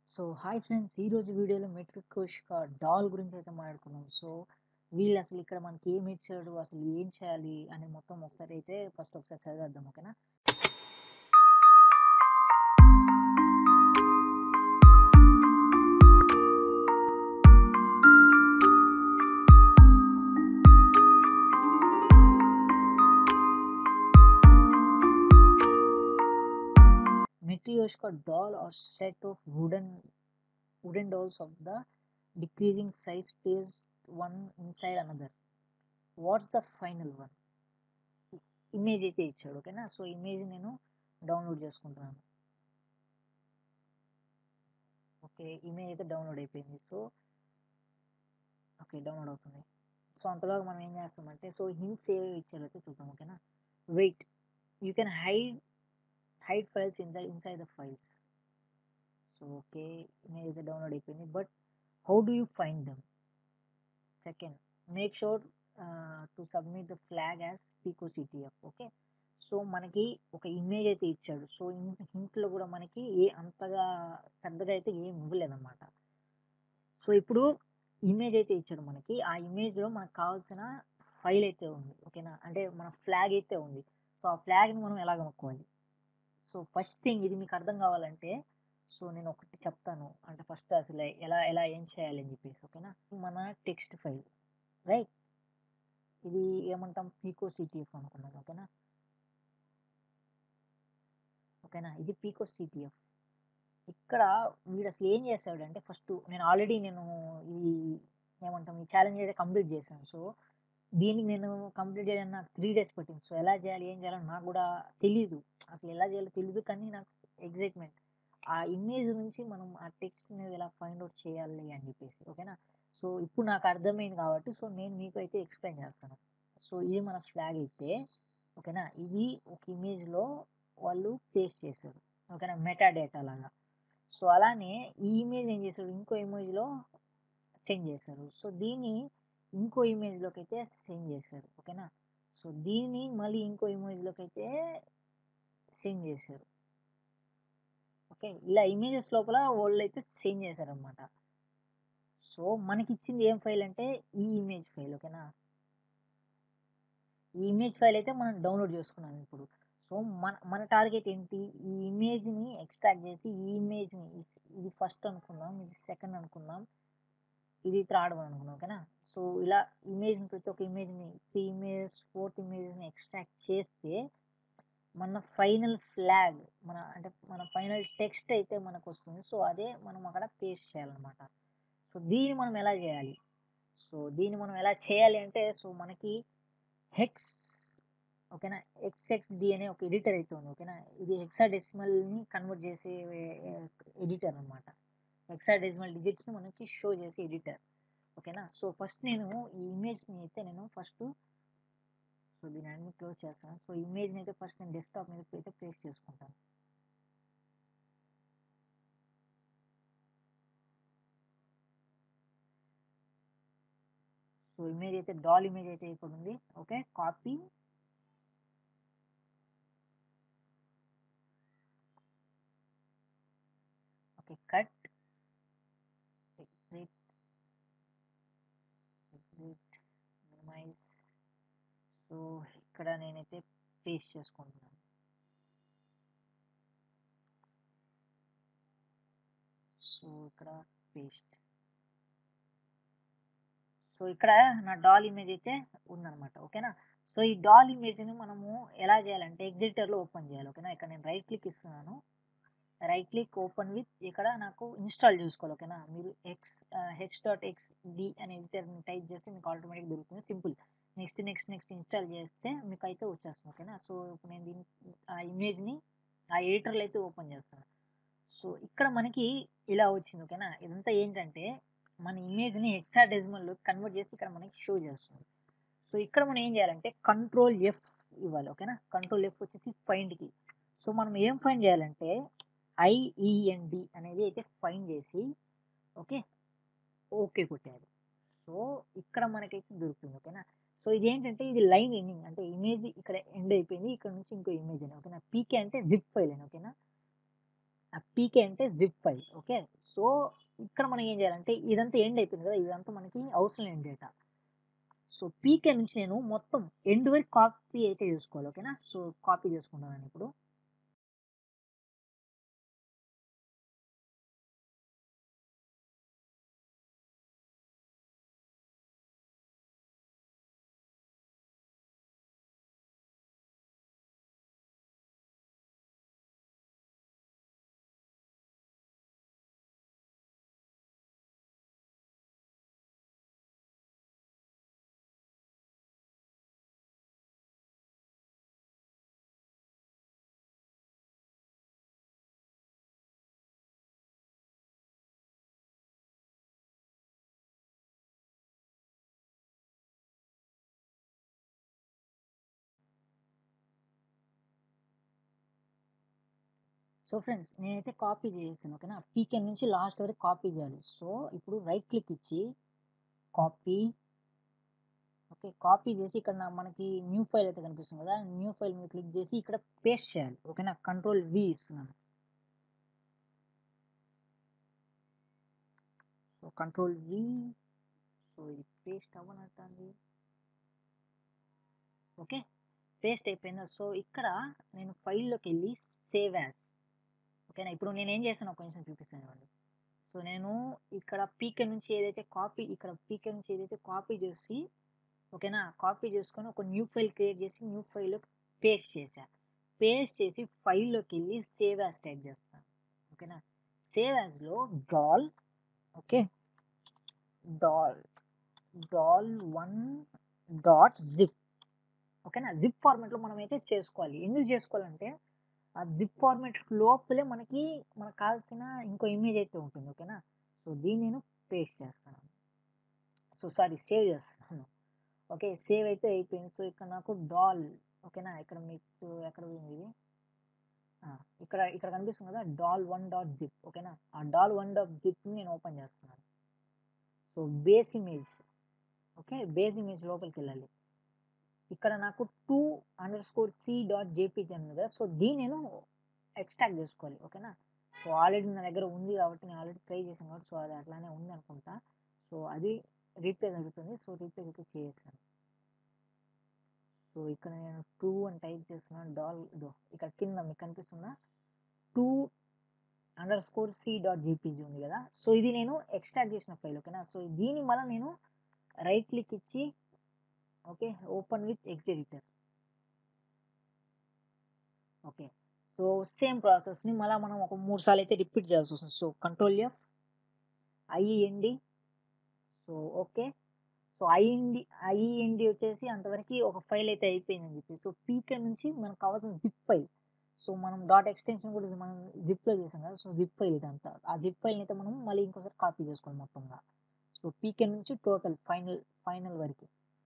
So hi friends ఈరోజు వీడియోలో metric కోషిక doll గురించి అయితే మాట్లాడుకున్నాం సో వీళ్ళు అసలు ఇక్కడ మనకి ఏమి ఇచ్చాడు అసలు ఏం చేయాలి అని మొత్తం ఒకసారి అయితే ఫస్ట్ ఒకసారి చదివేద్దాం ఓకేనా Matryoshka doll or set of wooden wooden dolls of the decreasing size placed one inside another. What's the final one? Image అయితే ఇచ్చాడు ఓకేనా సో ఇమేజ్ నేను డౌన్లోడ్ చేసుకుంటున్నాను ఓకే ఇమేజ్ అయితే డౌన్లోడ్ అయిపోయింది సో ఓకే డౌన్లోడ్ అవుతుంది సో అంతలోగా మనం ఏం చేస్తామంటే సో హింట్స్ ఏవి ఇచ్చారో అయితే చూద్దాం ఓకేనా wait you can hide hide files in the inside the files so okay image అయితే డౌన్లోడ్ అయిపోయింది but how do you find them second make sure to submit the flag as pico CTF okay so మనకి ఒక image అయితే ఇచ్చాడు so హింట్లో కూడా మనకి ఏ అంతగా పెద్దగా అయితే ఏం ఇవ్వలేదన్నమాట సో ఇప్పుడు ఇమేజ్ అయితే ఇచ్చాడు మనకి ఆ ఇమేజ్లో మనకు కావాల్సిన ఫైల్ అయితే ఉంది ఓకేనా అంటే మన ఫ్లాగ్ అయితే ఉంది సో ఆ ఫ్లాగ్ని మనం ఎలా కనుక్కోవాలి సో ఫస్ట్ థింగ్ ఇది మీకు అర్థం కావాలంటే సో నేను ఒకటి చెప్తాను అంటే ఫస్ట్ అసలు ఎలా ఎలా ఏం చేయాలి అని చెప్పేసి ఓకేనా మన టెక్స్ట్ ఫైల్ రైట్ ఇది ఏమంటాం పీకో సిటిఎఫ్ అనుకున్నాం ఓకేనా ఓకేనా ఇది పీకో సిటిఎఫ్ ఇక్కడ వీడు అసలు ఏం చేస్తాడంటే ఫస్ట్ నేను ఆల్రెడీ నేను ఈ ఏమంటాం ఈ ఛాలెంజ్ అయితే కంప్లీట్ చేశాను సో దీనికి నేను కంప్లీట్ చేయడానికి నాకు త్రీ డేస్ పట్టింది సో ఎలా చేయాలి ఏం చేయాలో నాకు కూడా తెలియదు అసలు ఎలా చేయాలో తెలియదు కానీ నాకు ఎగ్జైట్మెంట్ ఆ ఇమేజ్ నుంచి మనం ఆ టెక్స్ట్ మీద ఎలా ఫైండ్ అవుట్ చేయాలి అని చెప్పేసి ఓకేనా సో ఇప్పుడు నాకు అర్థమైంది కాబట్టి సో నేను మీకు అయితే ఎక్స్ప్లెయిన్ చేస్తాను సో ఇది మన ఫ్లాగ్ అయితే ఓకేనా ఇది ఒక ఇమేజ్లో వాళ్ళు పేస్ట్ చేశారు ఓకేనా మెటా డేటా లాగా సో అలానే ఈ ఇమేజ్ ఏం చేశారు ఇంకో ఇమేజ్లో సెండ్ చేశారు సో దీన్ని ఇంకో ఇమేజ్లోకి అయితే సెండ్ చేశారు ఓకేనా సో దీన్ని మళ్ళీ ఇంకో ఇమేజ్లోకి అయితే సెండ్ చేశారు ఓకే ఇలా ఇమేజెస్ లోపల వాళ్ళు అయితే సెండ్ చేశారనమాట సో మనకి ఇచ్చింది ఏం ఫైల్ అంటే ఈ ఇమేజ్ ఫైల్ ఓకేనా ఈ ఇమేజ్ ఫైల్ అయితే మనం డౌన్లోడ్ చేసుకున్నాం ఇప్పుడు సో మన మన టార్గెట్ ఏంటి ఈ ఇమేజ్ని ఎక్స్ట్రాక్ట్ చేసి ఈ ఇమేజ్ని ఇది ఫస్ట్ అనుకుందాం ఇది సెకండ్ అనుకుందాం ఇది థర్డ్ వన్ అనుకున్నాం ఓకేనా సో ఇలా ఇమేజ్ని ప్రతి ఒక్క ఇమేజ్ని త్రీ ఇమేజెస్ ఫోర్త్ ఇమేజ్ని ఎక్స్ట్రాక్ట్ చేస్తే మన ఫైనల్ ఫ్లాగ్ మన అంటే మన ఫైనల్ టెక్స్ట్ అయితే మనకు వస్తుంది సో అదే మనం అక్కడ పేస్ట్ చేయాలన్నమాట సో దీన్ని మనం ఎలా చేయాలి సో దీన్ని మనం ఎలా చేయాలి అంటే సో మనకి హెక్స్ ఓకేనా ఎక్స్ఎక్స్డి అనే ఒక ఎడిటర్ అయితే ఉంది ఓకేనా ఇది హెక్సాడెసిమల్ని కన్వర్ట్ చేసే ఎడిటర్ అనమాట హెక్సాడెసిమల్ డిజిట్స్ని మనకి షో చేసే ఎడిటర్ ఓకేనా సో ఫస్ట్ నేను ఈ ఇమేజ్ని అయితే నేను ఫస్ట్ సో దీని అన్ని క్లోజ్ చేస్తాను సో ఇమేజ్ని అయితే ఫస్ట్ నేను డెస్క్టాప్ మీద అయితే ప్లేస్ చేసుకుంటాను సో ఇమేజ్ అయితే డాల్ ఇమేజ్ అయితే ఇక్కడ ఉంది okay copy okay cut exit exit minimize so ఇక్కడ నేనైతే పేస్ట్ చేసుకుంటున్నాను సో ఇక్కడ పేస్ట్ సో ఇక్కడ నా డాల్ ఇమేజ్ అయితే ఉందన్నమాట ఓకేనా సో ఈ డాల్ ఇమేజ్ని మనము ఎలా చేయాలంటే ఎగ్జిటర్లో ఓపెన్ చేయాలి ఓకేనా ఇక్కడ నేను రైట్ క్లిక్ ఇస్తున్నాను రైట్ క్లిక్ ఓపెన్ విత్ ఇక్కడ నాకు ఇన్స్టాల్ చేసుకోవాలి ఓకేనా మీరు X H dot X D అనే ఎడిటర్ని టైప్ చేస్తే మీకు ఆటోమేటిక్ దొరుకుతుంది simple next next next install చేస్తే మీకు అయితే వచ్చేస్తుంది ఓకేనా సో ఇప్పుడు నేను దీన్ని ఆ ఇమేజ్ని ఆ ఎడిటర్లో అయితే ఓపెన్ చేస్తాను సో ఇక్కడ మనకి ఇలా వచ్చింది ఓకేనా ఇదంతా ఏంటంటే మన ఇమేజ్ని హెక్సాడెసిమల్లో కన్వర్ట్ చేసి ఇక్కడ మనకి షో చేస్తుంది సో ఇక్కడ మనం ఏం చేయాలంటే కంట్రోల్ ఎఫ్ ఇవ్వాలి ఓకేనా కంట్రోల్ ఎఫ్ వచ్చేసి ఫైండ్కి సో మనం ఏం ఫైండ్ చేయాలంటే ఐఈఎన్డి అనేది అయితే ఫైండ్ చేసి ఓకే ఓకే కొట్టాలి సో ఇక్కడ మనకైతే దొరుకుతుంది ఓకేనా సో ఇది ఏంటంటే ఇది లైన్ ఎండింగ్ అంటే ఇమేజ్ ఇక్కడ ఎండ్ అయిపోయింది ఇక్కడ నుంచి ఇంకో ఇమేజ్ అని ఓకేనా పీకే అంటే జిప్ ఫైల్ అని ఓకేనా పీకే అంటే జిప్ ఫైల్ ఓకే సో ఇక్కడ మనం ఏం చేయాలంటే ఇదంతా ఎండ్ అయిపోయింది కదా ఇదంతా మనకి అవసరం లేని డేటా సో పీకే నుంచి నేను మొత్తం ఎండ్ వరకు కాపీ అయితే చేసుకోవాలి ఓకేనా సో కాపీ చేసుకుంటాను ఇప్పుడు సో ఫ్రెండ్స్ నేనైతే కాపీ చేసాను ఓకేనా పీకే నుంచి లాస్ట్ వరకు కాపీ చేయాలి సో ఇప్పుడు రైట్ క్లిక్ ఇచ్చి కాపీ ఓకే కాపీ చేసి ఇక్కడ నా- మనకి న్యూ ఫైల్ అయితే కనిపిస్తుంది కదా న్యూ ఫైల్ మీద క్లిక్ చేసి ఇక్కడ పేస్ట్ చేయాలి ఓకేనా కంట్రోల్ వి ఇస్తున్నాను సో కంట్రోల్ వి సో ఇది పేస్ట్ అవ్వనట్టుంది ఓకే పేస్ట్ అయిపోయిందా సో ఇక్కడ నేను ఫైల్లోకి వెళ్ళి సేవ్ యాజ్ ఓకేనా ఇప్పుడు నేను ఏం చేశాను ఒక నిమిషం చూపిస్తాను ఇవ్వండి సో నేను ఇక్కడ పీకే నుంచి ఏదైతే కాపీ ఇక్కడ పీకే నుంచి ఏదైతే కాపీ చేసి ఓకేనా కాపీ చేసుకొని ఒక న్యూ ఫైల్ క్రియేట్ చేసి న్యూ ఫైల్లో పేస్ట్ చేశా పేస్ట్ చేసి ఫైల్లోకి వెళ్ళి సేవ్ యాజ్ టైప్ చేస్తాను ఓకేనా సేవ్ యాజ్లో doll okay doll doll one dot zip ఓకేనా జిప్ ఫార్మాట్లో మనం అయితే చేసుకోవాలి ఎందుకు చేసుకోవాలంటే ఆ జిప్ ఫార్మాట్ లోపలే మనకి మనకు కావాల్సిన ఇంకో ఇమేజ్ అయితే ఉంటుంది ఓకేనా సో దీన్ని నేను పేస్ట్ చేస్తాను సో సారీ సేవ్ చేస్తున్నాను ఓకే సేవ్ అయితే అయిపోయింది సో ఇక్కడ నాకు డాల్ ఓకేనా ఇక్కడ మీకు ఎక్కడ పోయింది ఇది ఆ, ఇక్కడ ఇక్కడ కనిపిస్తుంది కదా డాల్ వన్ డాట్ జిప్ ఓకేనా ఆ డాల్ వన్ డాట్ జిప్ని నేను ఓపెన్ చేస్తున్నాను so base image okay base image లోపలికి వెళ్ళాలి ఇక్కడ నాకు two under score C dot JPG ఉంది కదా సో దీన్ని నేను ఎక్స్ట్రాక్ట్ చేసుకోవాలి ఓకేనా సో ఆల్రెడీ నా దగ్గర ఉంది కాబట్టి నేను ఆల్రెడీ ట్రై చేశాను కాబట్టి సో అది అట్లానే ఉంది అనుకుంటా సో అది రీప్లేస్ అవుతుంది సో రీప్లేస్ అయితే చేసాను సో ఇక్కడ నేను టూ అని టైప్ చేస్తున్నాను డాల్ ఇదో ఇక్కడ కింద మీకు కనిపిస్తుందా two under score C dot JPG ఉంది కదా సో ఇది నేను ఎక్స్ట్రాక్ట్ చేసిన ఫైల్ ఓకేనా సో దీని మళ్ళీ నేను రైట్ క్లిక్ ఇచ్చి okay open with X editor okay so same ప్రాసెస్ని మళ్ళీ మనం ఒక మూడు సార్లు అయితే రిపీట్ చేయాల్సి వస్తుంది so control F IMD so okay so IMD IMD వచ్చేసి అంతవరకు ఒక ఫైల్ అయితే అయిపోయిందని చెప్పి సో పీకే నుంచి మనకు కావాల్సిన జిప్ ఫైల్ సో మనం డాట్ ఎక్స్టెన్షన్ కూడా మనం జిప్లో చేసాం కదా సో జిప్ ఫైల్ ఇదంతా ఆ జిప్ ఫైల్ని అయితే మనం మళ్ళీ ఇంకోసారి కాపీ చేసుకోవాలి మొత్తంగా సో పీకే నుంచి టోటల్ ఫైనల్ ఫైనల్ వరకు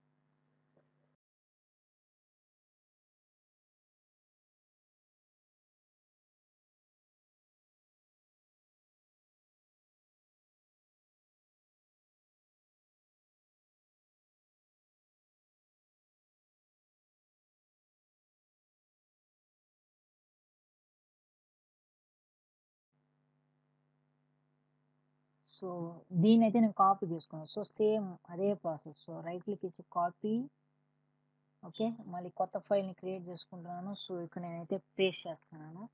సో దీని అయితే నేను కాపీ చేసుకున్నాను సో సేమ్ అదే ప్రాసెస్ సో రైట్ క్లిక్ ఇచ్చి కాపీ ఓకే మళ్ళీ కొత్త ఫైల్ని క్రియేట్ చేసుకుంటున్నాను సో ఇక్కడ నేనైతే పేస్ట్ చేస్తున్నాను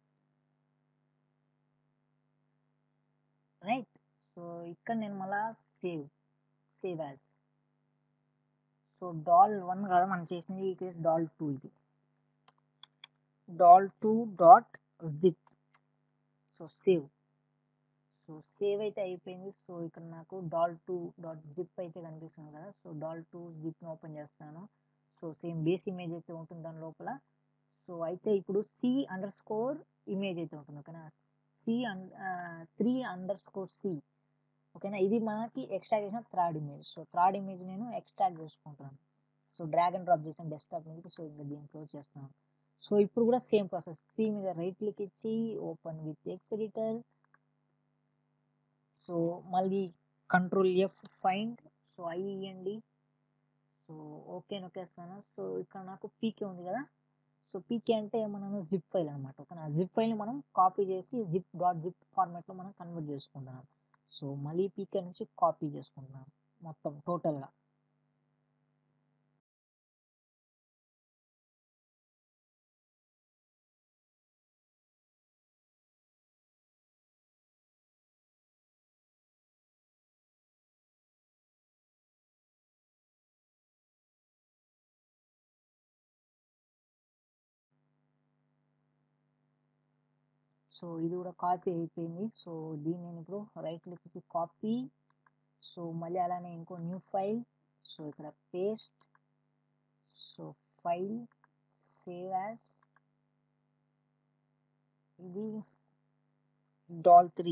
రైట్ సో ఇక్కడ నేను మళ్ళా save save as so doll one కదా మనం చేసింది ఇది డాల్ టూ ఇది doll two dot zip so save so save అయితే అయిపోయింది సో ఇక్కడ నాకు డాల్ టూ డాట్ జిప్ అయితే కనిపిస్తుంది కదా సో డాల్ టూ జిప్ని ఓపెన్ చేస్తాను సో సేమ్ బేస్ ఇమేజ్ అయితే ఉంటుంది దాని లోపల సో అయితే ఇప్పుడు సి అండర్ స్కోర్ ఇమేజ్ అయితే ఉంటుంది ఓకేనా C three under score C ఓకేనా ఇది మనకి ఎక్స్ట్రాక్ట్ చేసిన third image so third image నేను ఎక్స్ట్రాక్ట్ చేసుకుంటున్నాను సో డ్రాగ్ అండ్ డ్రాప్ చేసాను డెస్క్టాప్ మీదకి సో ఇంకా దీన్ని క్లోజ్ చేస్తున్నాను సో ఇప్పుడు కూడా సేమ్ ప్రాసెస్ సి మీద రైట్ క్లిక్ ఇచ్చి open with X editor so మళ్ళీ control F find so IEND so okay నొక్కేస్తాను సో ఇక్కడ నాకు పీకే ఉంది కదా సో పీకే అంటే మనం జిప్ ఫైల్ అనమాట ఓకేనా జిప్ ఫైల్ని మనం కాపీ చేసి జిప్ డాట్ జిప్ ఫార్మాట్లో మనం కన్వర్ట్ చేసుకుంటున్నాం సో మళ్ళీ పీకే నుంచి కాపీ చేసుకుంటున్నాం మొత్తం టోటల్గా సో ఇది కూడా కాపీ అయిపోయింది సో దీన్ని నేను ఇప్పుడు రైట్ క్లిక్ ఇచ్చి కాపీ సో మళ్ళీ అలానే ఇంకో న్యూ ఫైల్ సో ఇక్కడ paste so file save as ఇది doll three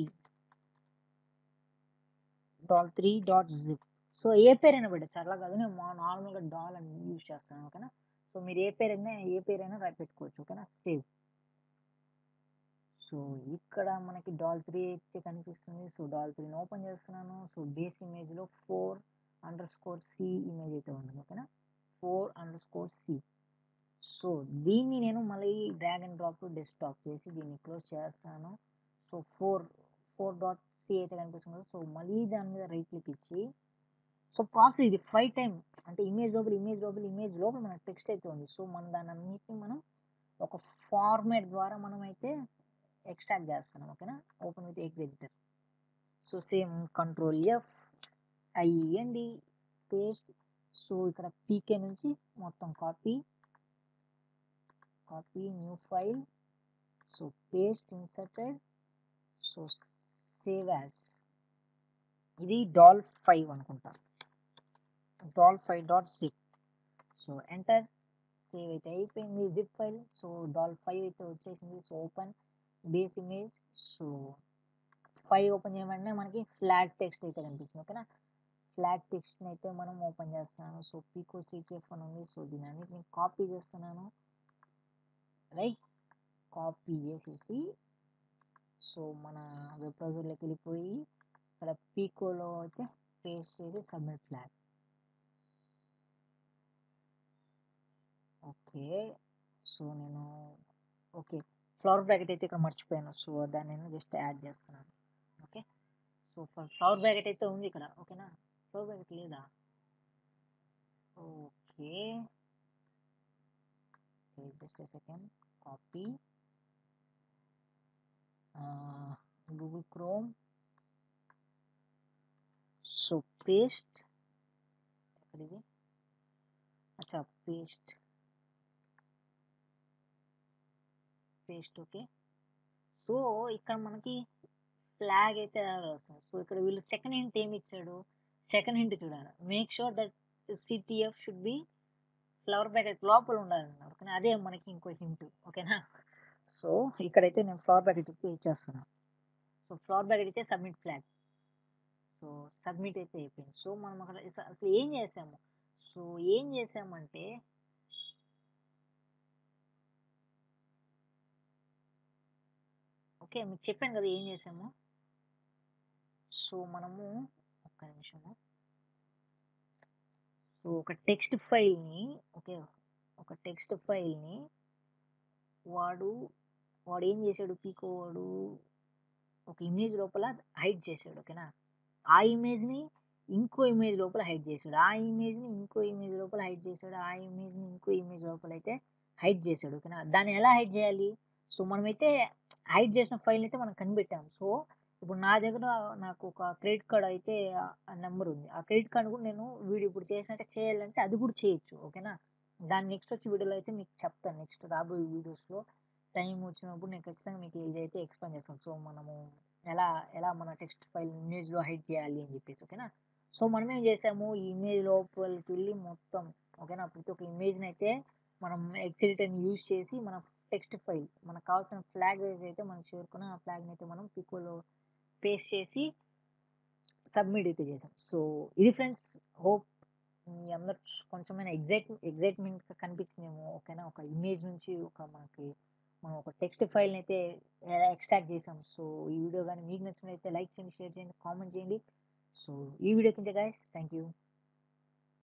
doll three dot zip so ఏ పేరైనా పెట్టచ్చు అట్లా కాదు నేను మా నార్మల్గా డాల్ అని యూజ్ చేస్తాను ఓకేనా సో మీరు ఏ పేరైనా ఏ పేరైనా రా- పెట్టుకోవచ్చు ఓకేనా సేవ్ సో ఇక్కడ మనకి డాల్ త్రీ అయితే కనిపిస్తుంది సో డాల్ త్రీని ఓపెన్ చేస్తున్నాను సో బేస్ ఇమేజ్లో four under score C image అయితే ఉంటుంది ఓకేనా four under score C so దీన్ని నేను మళ్ళీ డ్రాగ్ అండ్ డ్రాప్ డెస్క్టాప్ చేసి దీన్ని క్లోజ్ చేస్తాను so four four dot C అయితే కనిపిస్తుంది కదా సో మళ్ళీ దాని మీద రైట్ క్లిక్ ఇచ్చి సో ప్రాసెస్ ఇది ఫైవ్ టైం అంటే ఇమేజ్ లోపల ఇమేజ్ లోపల ఇమేజ్ లోపల మనకు టెక్స్ట్ అయితే ఉంది సో మనం దాని అన్నిటిని మనం ఒక ఫార్మాట్ ద్వారా మనం అయితే ఎక్స్ట్రాక్ట్ చేస్తున్నాం ఓకేనా open with hex editor so same control F IEND paste so ఇక్కడ పీకే నుంచి మొత్తం copy copy new file so paste inserted so save as ఇది డాల్ ఫైవ్ అనుకుంటా doll five dot zip so enter save అయితే అయిపోయింది zip file so doll five అయితే వచ్చేసింది so open base image so five open చేయమంటే మనకి flag text అయితే కనిపిస్తుంది ఓకేనా ఫ్లాగ్ టెక్స్ట్ని అయితే మనం ఓపెన్ చేస్తున్నాను సో పీకో సిటిఎఫ్ అని ఉంది సో దీని అన్నిటిని కాపీ చేస్తున్నాను రైట్ కాపీ చేసేసి సో మన వెబ్ బ్రౌజర్లోకి వెళ్ళిపోయి ఇక్కడ పీకోలో అయితే పేస్ట్ చేసి సబ్మిట్ ఫ్లాగ్ ఓకే సో నేను ఓకే ఫ్లవర్ బ్రాకెట్ అయితే ఇక్కడ మర్చిపోయాను సో దాన్ని నేను జస్ట్ యాడ్ చేస్తున్నాను ఓకే సో ఫ్లవర్ బ్రాకెట్ అయితే ఉంది ఇక్కడ ఓకేనా ఫ్లవర్ బ్రాకెట్ లేదా okay just second copy Google Chrome so paste ఎక్కడిది అచ్చా పేస్ట్ పేస్ట్ ఓకే సో ఇక్కడ మనకి ఫ్లాగ్ అయితే వస్తుంది సో ఇక్కడ వీళ్ళు సెకండ్ హింట్ ఏమి ఇచ్చాడు సెకండ్ హింట్ చూడాలి make sure that CTF should be flower bracket లోపల ఉండాలి ఓకేనా అదే మనకి ఇంకో హింట్ ఓకేనా సో ఇక్కడైతే నేను ఫ్లవర్ ప్యాకెట్ అయితే ఇచ్చేస్తున్నాను సో ఫ్లవర్ ప్యాకెట్ అయితే సబ్మిట్ ఫ్లాగ్ సో సబ్మిట్ అయితే అయిపోయింది సో మనం అక్కడ అస- అసలు ఏం చేసాము సో ఏం చేసామంటే ఓకే మీకు చెప్పాను కదా ఏం చేసాము సో మనము ఒక్క నిమిషము సో ఒక టెక్స్ట్ ఫైల్ని ఓకే ఒక టెక్స్ట్ ఫైల్ని వాడు వాడు ఏం చేశాడు పీకో వాడు ఒక ఇమేజ్ లోపల హైడ్ చేశాడు ఓకేనా ఆ ఇమేజ్ని ఇంకో ఇమేజ్ లోపల హైడ్ చేశాడు ఆ ఇమేజ్ని ఇంకో ఇమేజ్ లోపల హైడ్ చేశాడు ఆ ఇమేజ్ని ఇంకో ఇమేజ్ లోపల అయితే హైడ్ చేశాడు ఓకేనా దాన్ని ఎలా హైడ్ చేయాలి సో మనమైతే హైడ్ చేసిన ఫైల్ అయితే మనం కనిపెట్టాం సో ఇప్పుడు నా దగ్గర నాకు ఒక క్రెడిట్ కార్డ్ అయితే ఆ నెంబర్ ఉంది ఆ క్రెడిట్ కార్డ్ కూడా నేను వీడు ఇప్పుడు చేసినట్టే చేయాలంటే అది కూడా చేయొచ్చు ఓకేనా దాని నెక్స్ట్ వచ్చే వీడియోలో అయితే మీకు చెప్తాను నెక్స్ట్ రాబోయే వీడియోస్లో టైం వచ్చినప్పుడు నేను ఖచ్చితంగా మీకు ఇదైతే ఎక్స్ప్లెయిన్ చేస్తాను సో మనము ఎలా ఎలా మన టెక్స్ట్ ఫైల్ ఇమేజ్లో హైడ్ చేయాలి అని చెప్పేసి ఓకేనా సో మనం ఏం చేసాము ఈ ఇమేజ్ లోపలికి వెళ్ళి మొత్తం ఓకేనా ప్రతి ఒక్క ఇమేజ్ని అయితే మనం ఎక్సిడిటర్ని యూజ్ చేసి మన టెక్స్ట్ ఫైల్ మనకు కావాల్సిన ఫ్లాగ్ అయితే మనం చేరుకున్న ఆ ఫ్లాగ్ని అయితే మనం పికోలో పేస్ట్ చేసి సబ్మిట్ అయితే చేసాం సో ఇది ఫ్రెండ్స్ హోప్ మీ అందరు కొంచెమైనా ఎగ్జైట్ ఎగ్జైట్మెంట్ కనిపించిందేమో ఓకేనా ఒక ఇమేజ్ నుంచి ఒక మనకి మనం ఒక టెక్స్ట్ ఫైల్ని అయితే ఎలా ఎక్స్ట్రాక్ట్ చేసాం సో ఈ వీడియో కానీ మీకు నచ్చినట్లయితే లైక్ చేయండి షేర్ చేయండి కామెంట్ చేయండి సో ఈ వీడియో కింద గైస్ థ్యాంక్ యూ